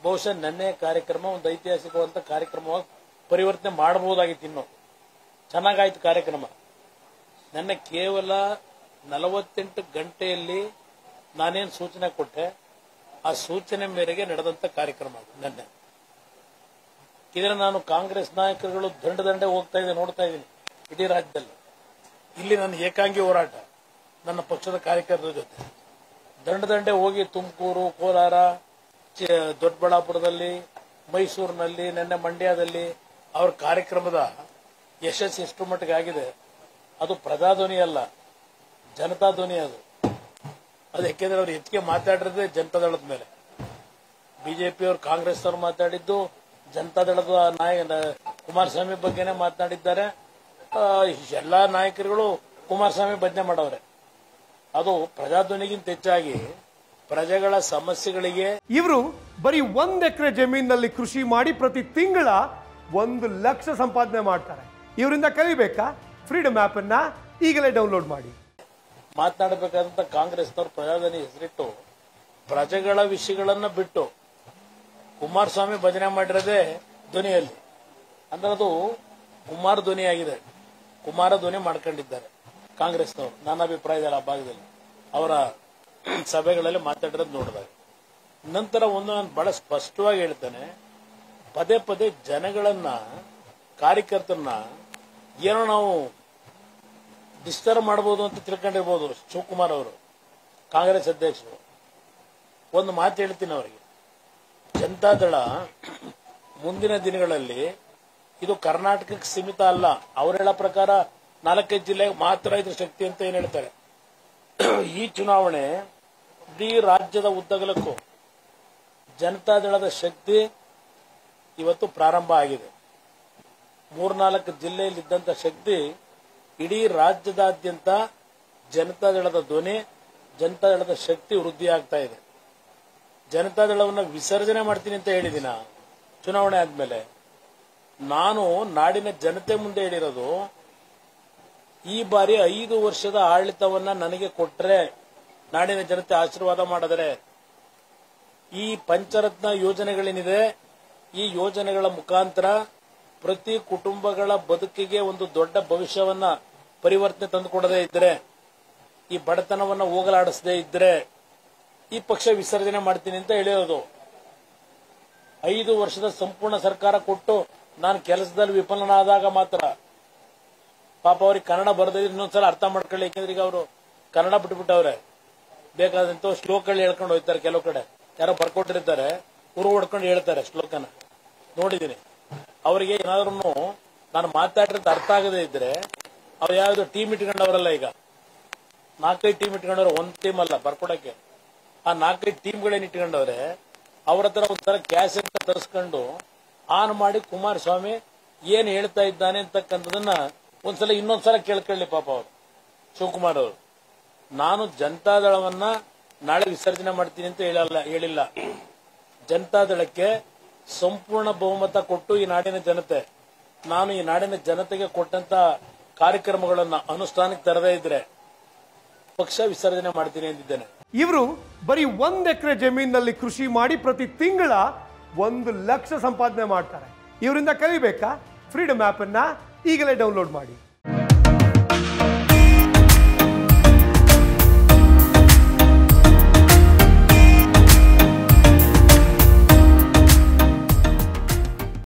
ಬಹುಶಃ ನೆನ್ನೆ ಕಾರ್ಯಕ್ರಮ ಒಂದು ಐತಿಹಾಸಿಕವಾದಂತ ಕಾರ್ಯಕ್ರಮವಾಗಿ ಪರಿವರ್ತನೆ ಮಾಡಬಹುದಾಗಿತ್ತು ಇನ್ನು ಚೆನ್ನಾಗಾಯ್ತು ಕಾರ್ಯಕ್ರಮ ನನ್ನ ಕೇವಲ ನಲವತ್ತೆಂಟು ಗಂಟೆಯಲ್ಲಿ ನಾನೇನು ಸೂಚನೆ ಕೊಟ್ಟೆ ಆ ಸೂಚನೆ ಮೇರೆಗೆ ನಡೆದಂತ ಕಾರ್ಯಕ್ರಮ ಅದು ನೆನ್ನೆ ಇದರ ನಾನು ಕಾಂಗ್ರೆಸ್ ನಾಯಕರುಗಳು ದಂಡ ದಂಡೆ ಹೋಗ್ತಾ ಇದೆ ನೋಡ್ತಾ ಇದ್ದೀನಿ ಇಡೀ ರಾಜ್ಯದಲ್ಲಿ ಇಲ್ಲಿ ನನ್ನ ಏಕಾಂಗಿ ಹೋರಾಟ ನನ್ನ ಪಕ್ಷದ ಕಾರ್ಯಕರ್ತರ ಜೊತೆ ದಂಡ ದಂಡೆ ಹೋಗಿ ತುಮಕೂರು ಕೋಲಾರ ಚ- ದೊಡ್ಡಬಳ್ಳಾಪುರದಲ್ಲಿ ಮೈಸೂರಿನಲ್ಲಿ ನಿನ್ನೆ ಮಂಡ್ಯದಲ್ಲಿ ಅವರ ಕಾರ್ಯಕ್ರಮದ ಯಶಸ್ಸು ಎಷ್ಟು ಮಟ್ಟಿಗೆ ಆಗಿದೆ ಅದು ಪ್ರಜಾಧ್ವನಿ ಅಲ್ಲ ಜನತಾ ಧ್ವನಿ ಅದು ಅದು ಯಾಕೆಂದ್ರೆ ಅವ್ರು ಹೆಚ್ಚಿಗೆ ಮಾತಾಡಿರೋದೇ ಜನತಾದಳದ ಮೇಲೆ ಬಿಜೆಪಿ ಅವರು ಕಾಂಗ್ರೆಸ್ ಅವರು ಮಾತಾಡಿದ್ದು ಜನತಾದಳದ ನಾಯಕ ಕುಮಾರಸ್ವಾಮಿ ಬಗ್ಗೆನೇ ಮಾತನಾಡಿದ್ದಾರೆ ಆ, ಎಲ್ಲಾ ನಾಯಕರುಗಳು ಕುಮಾರಸ್ವಾಮಿ ಭಜನೆ ಮಾಡವ್ರೆ ಅದು ಪ್ರಜಾಧ್ವನಿಗಿಂತ ಹೆಚ್ಚಾಗಿ ಪ್ರಜೆಗಳ ಸಮಸ್ಯೆಗಳಿಗೆ ಇವರು ಬರೀ ಒಂದ್ ಎಕರೆ ಜಮೀನಿನಲ್ಲಿ ಕೃಷಿ ಮಾಡಿ ಪ್ರತಿ ತಿಂಗಳ ಒಂದು ಲಕ್ಷ ಸಂಪಾದನೆ ಮಾಡ್ತಾರೆ ಇವರಿಂದ ಕಲಿಬೇಕಾ ಫ್ರೀಡಮ್ ಆಪ್ ಅನ್ನ ಈಗಲೇ ಡೌನ್ಲೋಡ್ ಮಾಡಿ ಮಾತನಾಡಬೇಕಾದಂತ ಕಾಂಗ್ರೆಸ್ನವರು ಪ್ರಜಾಧ್ವನಿ ಹೆಸರಿಟ್ಟು ಪ್ರಜೆಗಳ ವಿಷಯಗಳನ್ನ ಬಿಟ್ಟು ಕುಮಾರಸ್ವಾಮಿ ಭಜನೆ ಮಾಡಿರೋದೇ ಧ್ವನಿಯಲ್ಲಿ ಅಂದ್ರೆ ಅದು ಕುಮಾರ ಧ್ವನಿ ಆಗಿದೆ ಕುಮಾರ ಧ್ವನಿ ಮಾಡ್ಕೊಂಡಿದ್ದಾರೆ ಕಾಂಗ್ರೆಸ್ನವರು ನನ್ನ ಅಭಿಪ್ರಾಯದಲ್ಲಿ ಆ ಭಾಗದಲ್ಲಿ ಅವರ ಸಭೆಗಳಲ್ಲಿ ಮಾತಾಡಿರೋದು ನೋಡಿದಾಗ ನಂತರ ಒಂದು ನಾನು ಬಹಳ ಸ್ಪಷ್ಟವಾಗಿ ಹೇಳ್ತೇನೆ ಪದೇ ಪದೇ ಜನಗಳನ್ನ ಕಾರ್ಯಕರ್ತರನ್ನ ಏನೋ ನಾವು ಡಿಸ್ಟರ್ಬ್ ಮಾಡಬಹುದು ಅಂತ ತಿಳ್ಕೊಂಡಿರ್ಬೋದು ಶಿವಕುಮಾರ್ ಅವರು ಕಾಂಗ್ರೆಸ್ ಅಧ್ಯಕ್ಷರು ಒಂದು ಮಾತು ಹೇಳ್ತೀನಿ ಅವರಿಗೆ ಜನತಾದಳ ಮುಂದಿನ ದಿನಗಳಲ್ಲಿ ಇದು ಕರ್ನಾಟಕಕ್ಕೆ ಸೀಮಿತ ಅಲ್ಲ ಅವ್ರು ಹೇಳೋ ಪ್ರಕಾರ ನಾಲ್ಕೈದು ಜಿಲ್ಲೆಗೆ ಮಾತ್ರ ಇದ್ರ ಶಕ್ತಿ ಅಂತ ಏನ್ ಹೇಳ್ತಾರೆ ಈ ಚುನಾವಣೆ ಇಡೀ ರಾಜ್ಯದ ಉದ್ದಗಲಕ್ಕೂ ಜನತಾದಳದ ಶಕ್ತಿ ಇವತ್ತು ಪ್ರಾರಂಭ ಆಗಿದೆ ಮೂರ್ನಾಲ್ಕು ಜಿಲ್ಲೆಯಲ್ಲಿದ್ದಂತ ಶಕ್ತಿ ಇಡೀ ರಾಜ್ಯದಾದ್ಯಂತ ಜನತಾದಳದ ಧ್ವನಿ ಜನತಾದಳದ ಶಕ್ತಿ ವೃದ್ಧಿ ಆಗ್ತಾ ಇದೆ ಜನತಾದಳವನ್ನ ವಿಸರ್ಜನೆ ಮಾಡ್ತೀನಿ ಅಂತ ಹೇಳಿದಿನ ಚುನಾವಣೆ ಆದ್ಮೇಲೆ ನಾನು ನಾಡಿನ ಜನತೆ ಮುಂದೆ ಹೇಳಿರೋದು ಈ ಬಾರಿ ಐದು ವರ್ಷದ ಆಡಳಿತವನ್ನ ನನಗೆ ಕೊಟ್ರೆ ನಾಡಿನ ಜನತೆ ಆಶೀರ್ವಾದ ಮಾಡಿದರೆ ಈ ಪಂಚರತ್ನ ಯೋಜನೆಗಳೇನಿದೆ ಈ ಯೋಜನೆಗಳ ಮುಖಾಂತರ ಪ್ರತಿ ಕುಟುಂಬಗಳ ಬದುಕಿಗೆ ಒಂದು ದೊಡ್ಡ ಭವಿಷ್ಯವನ್ನ ಪರಿವರ್ತನೆ ತಂದುಕೊಡದೇ ಇದ್ರೆ ಈ ಬಡತನವನ್ನ ಹೋಗಲಾಡಿಸದೇ ಇದ್ರೆ ಈ ಪಕ್ಷ ವಿಸರ್ಜನೆ ಮಾಡ್ತೀನಿ ಅಂತ ಹೇಳಿರೋದು ಐದು ವರ್ಷದ ಸಂಪೂರ್ಣ ಸರ್ಕಾರ ಕೊಟ್ಟು ನಾನು ಕೆಲಸದಲ್ಲಿ ವಿಫಲನಾದಾಗ ಮಾತ್ರ ಪಾಪ ಅವ್ರಿಗೆ ಕನ್ನಡ ಬರದಿದ್ರೆ ಇನ್ನೊಂದ್ಸಲ ಅರ್ಥ ಮಾಡ್ಕೊಳ್ಳಿ ಯಾಕೆಂದ್ರೆ ಈಗ ಅವರು ಕನ್ನಡ ಬಿಟ್ಬಿಟ್ಟವ್ರೆ ಬೇಕಾದಂತ ಶ್ಲೋಕಗಳು ಹೇಳ್ಕೊಂಡು ಹೋಗ್ತಾರೆ ಕೆಲವು ಕಡೆ ಯಾರೋ ಬರ್ಕೊಟ್ಟಿರ್ತಾರೆ ಉರು ಹೊಡ್ಕೊಂಡು ಹೇಳ್ತಾರೆ ಶ್ಲೋಕನ ನೋಡಿದ್ದೀನಿ ಅವರಿಗೆ ಏನಾದ್ರೂ ನಾನು ಮಾತಾಡಿರೋದು ಅರ್ಥ ಆಗದೇ ಇದ್ರೆ ಅವ್ರು ಯಾವ್ದು ಟೀಮ್ ಇಟ್ಕೊಂಡವರಲ್ಲ ಈಗ ನಾಲ್ಕೈದು ಟೀಮ್ ಇಟ್ಕೊಂಡವ್ರೆ ಒಂದ್ ಟೀಮ್ ಅಲ್ಲ ಬರ್ಕೊಡಕ್ಕೆ ಆ ನಾಲ್ಕೈದು ಟೀಮ್ಗಳೇನ್ ಇಟ್ಕೊಂಡವ್ರೆ ಅವ್ರ ಹತ್ರ ಒಂಥರ ಕ್ಯಾಸೆಟ್ ತರಿಸ್ಕೊಂಡು ಆನ್ ಮಾಡಿ ಕುಮಾರಸ್ವಾಮಿ ಏನ್ ಹೇಳ್ತಾ ಇದ್ದಾನೆ ಅಂತಕ್ಕಂಥದನ್ನ ಒಂದ್ಸಲ ಇನ್ನೊಂದ್ಸಲ ಕೇಳ್ಕೊಳ್ಳಿ ಪಾಪ ಅವರು ಶಿವಕುಮಾರ್ ಅವರು ನಾನು ಜನತಾದಳವನ್ನ ನಾಳೆ ವಿಸರ್ಜನೆ ಮಾಡ್ತೀನಿ ಅಂತ ಹೇಳಲ್ಲ ಹೇಳಿಲ್ಲ ಜನತಾದಳಕ್ಕೆ ಸಂಪೂರ್ಣ ಬಹುಮತ ಕೊಟ್ಟು ಈ ನಾಡಿನ ಜನತೆ ನಾನು ಈ ನಾಡಿನ ಜನತೆಗೆ ಕೊಟ್ಟಂತ ಕಾರ್ಯಕ್ರಮಗಳನ್ನ ಅನುಷ್ಠಾನಕ್ಕೆ ತರದೇ ಇದ್ರೆ ಪಕ್ಷ ವಿಸರ್ಜನೆ ಮಾಡ್ತೀನಿ ಎಂದಿದ್ದೇನೆ ಇವರು ಬರೀ ಒಂದ್ ಎಕರೆ ಜಮೀನಿನಲ್ಲಿ ಕೃಷಿ ಮಾಡಿ ಪ್ರತಿ ತಿಂಗಳ ಒಂದು ಲಕ್ಷ ಸಂಪಾದನೆ ಮಾಡ್ತಾರೆ ಇವರಿಂದ ಕಲಿಬೇಕಾ ಫ್ರೀಡಮ್ ಆಪ್ ಅನ್ನ ಈಗಲೇ ಡೌನ್ಲೋಡ್ ಮಾಡಿ